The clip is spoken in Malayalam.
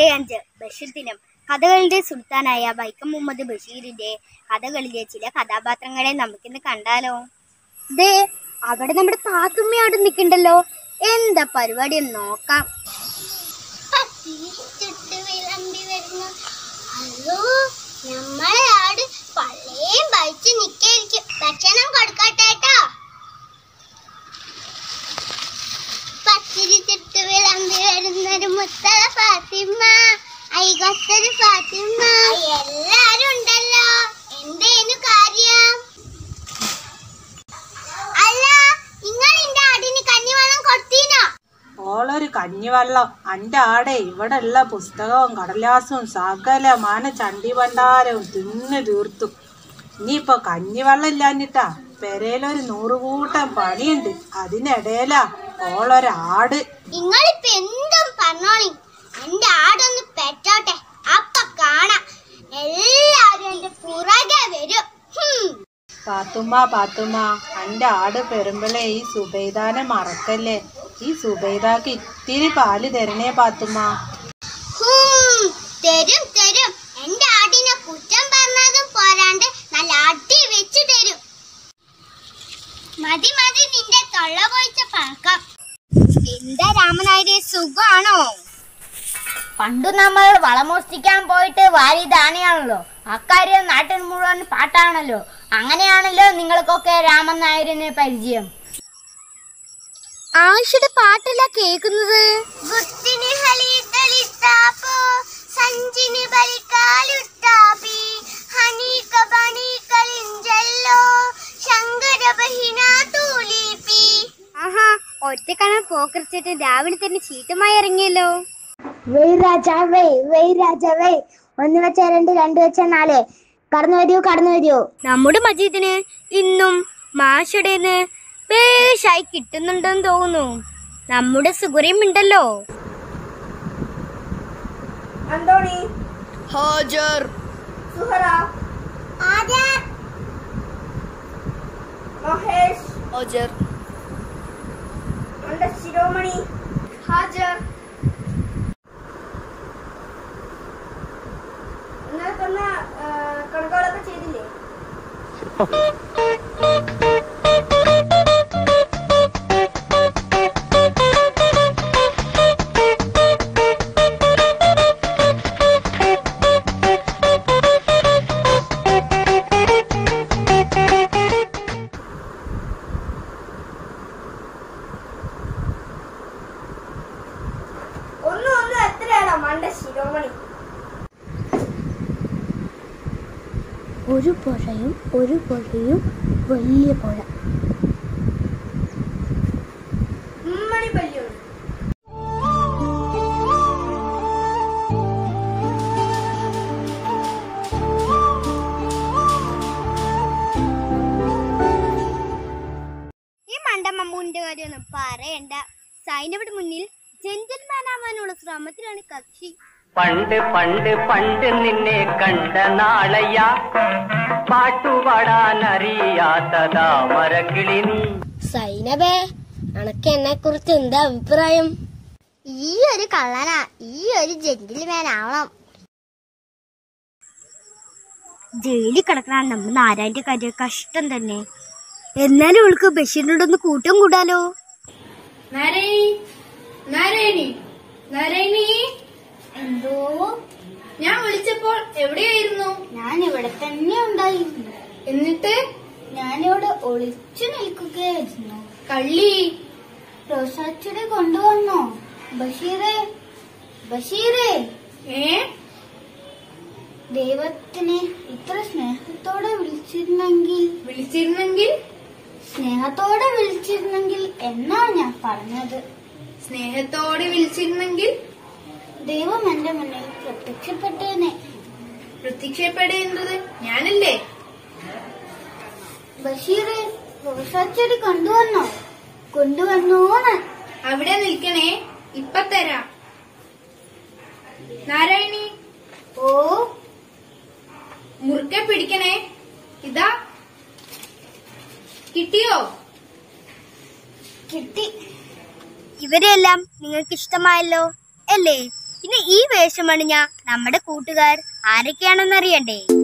അഞ്ച് ബഷീർ ദിനം കഥകളുടെ സുൽത്താനായ വൈക്കം മുഹമ്മദ് ബഷീറിന്റെ കഥകളിലെ ചില കഥാപാത്രങ്ങളെ നമുക്കിന്ന് കണ്ടാലോ ദേ അവിടെ നമ്മുടെ പാത്തുമ്മയോട് നിൽക്കണ്ടല്ലോ എന്താ പരിപാടി എന്ന് നോക്കാം അയ്യോ നമ്മളെ ആട് പള്ളയും കഴിച്ച് നിക്കായിരിക്കും ഭക്ഷണം കൊടുക്കട്ടേട്ടോ പത്തിരി ചുട്ട് വിളമ്പി വരുന്നൊരു മുത്തല ഫാത്തിമ ഐകൊത്തൊരു ഫാത്തിമ എല്ലാരും ഉണ്ടല്ലോ എന്തേനു കാര്യം അല്ല നിങ്ങൾ എന്റെ ആടിന് കഞ്ഞിവെള്ളം കൊടുത്തീനോ ഓളൊരു കഞ്ഞിവെള്ളം അന്റെ ആടെ ഇവിടെ ഉള്ള പുസ്തകവും കടലാസും സകലമാന ചണ്ടി ഭണ്ഡാരവും തിന്ന് തീർത്തു ഇനിയിപ്പൊ കഞ്ഞിവെള്ളം ഇല്ലാഞ്ഞിട്ടാ പെരയിലൊരു നൂറുകൂട്ടം പണിയുണ്ട് അതിനിടയിലാ ഓളൊരാട് നിങ്ങളിപ്പോ എന്തും പറഞ്ഞോളി എന്റെ ആടൊന്ന് പെറ്റോട്ടെ അപ്പൊ കാണാം എല്ലാരും എന്റെ പുറകെ വരും ഹും. പാത്തുമ്മ പാത്തുമ്മ അന്റെ ആട് പെരുമ്പളെ ഈ സുബൈദാനെ മറക്കല്ലേ ഈ സുബൈദാക്ക് ഇത്തിരി പാല് തരണേ പാത്തുമ്മ ഹും. തരും തരും എന്റെ ആടിനെ കുറ്റം പറഞ്ഞതും പോരാണ്ട് നല്ല അടി വെച്ച് തരും മതി മതി നിന്റെ തൊള്ള പോയിച്ച പഴക്കം എന്താ രാമനായരെ സുഖാണോ പണ്ടു നമ്മൾ വളമോഷ്ടിക്കാൻ പോയിട്ട് വാരി ധാണിയാണല്ലോ അക്കാര്യം നാട്ടിൽ മുഴുവൻ പാട്ടാണല്ലോ അങ്ങനെയാണല്ലോ നിങ്ങൾക്കൊക്കെ രാമൻ നായരിനെ പരിചയം ആയിഷയുടെ പാട്ടല്ല കേൾക്കുന്നത് ഗുത്തിനി ഹലിതലിത്താപ്പോ സഞ്ചിനി ബലിക്കാലുട്ടാപ്പി ഹനീക ബണീകലിഞ്ചല്ലോ ശങ്കര ബഹിന തൂലിപ്പി ആഹാ ഒറ്റക്കാണാൻ പോക്കറിച്ചിട്ട് രാവിലെ തന്നെ ചീട്ടുമായി ഇറങ്ങിയല്ലോ വെയ് രാജാ വെയ് വെയ് രാജാ വെയ് ഒന്ന് വെച്ച രണ്ട് രണ്ട് വെച്ച നാല് കടന്നു വരൂ കടന്നു വരൂ നമ്മുടെ മജീദിന് ഇന്നും മാഷടേന്ന് പേശായി കിട്ടുന്നുണ്ടെന്ന് തോന്നുന്നു നമ്മുടെ സുഗറിയും ഉണ്ടല്ലോ ഒരു പുഴയും ഒരു പുഴയും വലിയ പുഴ ഈ മണ്ടമ്മൂന്റെ കാര്യമൊന്നും പറയണ്ട സൈനവിടെ മുന്നിൽ ജെന്റിൽമാൻ ആവാനുള്ള ശ്രമത്തിലാണ് കക്ഷി പണ്ട് പണ്ട് പണ്ട് നിന്നെ കണ്ട നാളയ്യ പാട്ടുപാടാൻ അറിയാത്തതാ മരക്കിളി നീ സൈനബേ അനക്ക് എന്നെ കുറിച്ച് എന്താ അഭിപ്രായം ഈ ഒരു കള്ളനാ ഈ ഒരു ജെന്റിൽമാൻ ആവണം ജയിലിൽ കിടക്കണ നമ്മുടെ നാരായണന്റെ കാര്യം കഷ്ടം തന്നെ എന്നാലും അവൾക്ക് ബഷീറിനോടൊന്ന് കൂട്ടം കൂടാലോ എന്തോ ഞാൻ വിളിച്ചപ്പോൾ എവിടെയായിരുന്നു ഞാൻ ഇവിടെ തന്നെ ഉണ്ടായിരുന്നു എന്നിട്ട് ഞാനിവിടെ ഒളിച്ചു നിൽക്കുകയായിരുന്നു കള്ളി റോസാച്ചൂടെ കൊണ്ടുവന്നോ ബഷീറെ ബഷീറെ ഏ ദൈവത്തിനെ ഇത്ര സ്നേഹത്തോടെ വിളിച്ചിരുന്നെങ്കിൽ വിളിച്ചിരുന്നെങ്കിൽ സ്നേഹത്തോടെ വിളിച്ചിരുന്നെങ്കിൽ എന്നാ ഞാൻ പറഞ്ഞത് സ്നേഹത്തോടെ വിളിച്ചിരുന്നെങ്കിൽ ദൈവം എന്റെ മുന്നിൽ പ്രത്യക്ഷപ്പെട്ടേനെ പ്രത്യക്ഷപ്പെടേണ്ടത് ഞാനല്ലേ ബഷീറെ റോസാച്ചെടി കൊണ്ടുവന്നോ കൊണ്ടുവന്നോന്ന് അവിടെ നിൽക്കണേ ഇപ്പൊ തരാം നാരായണി ഓ മുറുക്കെ പിടിക്കണേ ഇതാ കിട്ടിയോ കിട്ടി ഇവരെല്ലാം നിങ്ങൾക്ക് ഇഷ്ടമായല്ലോ അല്ലേ ഇനി ഈ വേഷം അണിഞ്ഞ നമ്മുടെ കൂട്ടുകാർ ആരൊക്കെയാണെന്ന് അറിയണ്ടേ